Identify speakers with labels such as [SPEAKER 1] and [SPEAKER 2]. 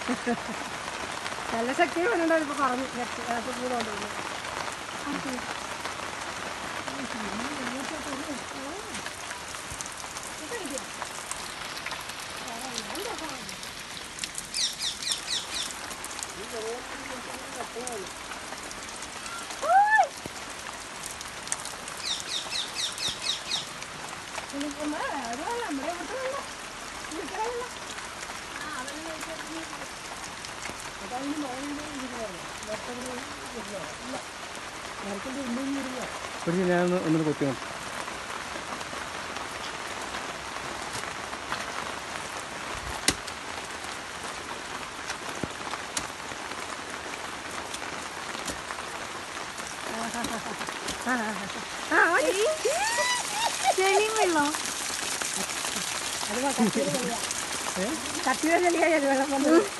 [SPEAKER 1] നല്ല ശക്തി വേണ്ട ഇപ്പൊ പറഞ്ഞു ശക്തി അതൊക്കെ കൂടെ കൊണ്ടുവന്നു നമ്മുടെ ഇവിടുത്തെ വെള്ളം ഇവിടുത്തെ വെള്ളം
[SPEAKER 2] പിടിച്ച് ഞാൻ ഒന്നുകൂടെ കൊത്തി നോക്കാം
[SPEAKER 1] ആ മതി.
[SPEAKER 3] ചെളിയും വെള്ളം
[SPEAKER 1] അത് വാ, കട്ടിയുടെ ചെളിയാ. കട്ടിയുടെ ചെളിയായി അത് വെള്ളം വന്നത്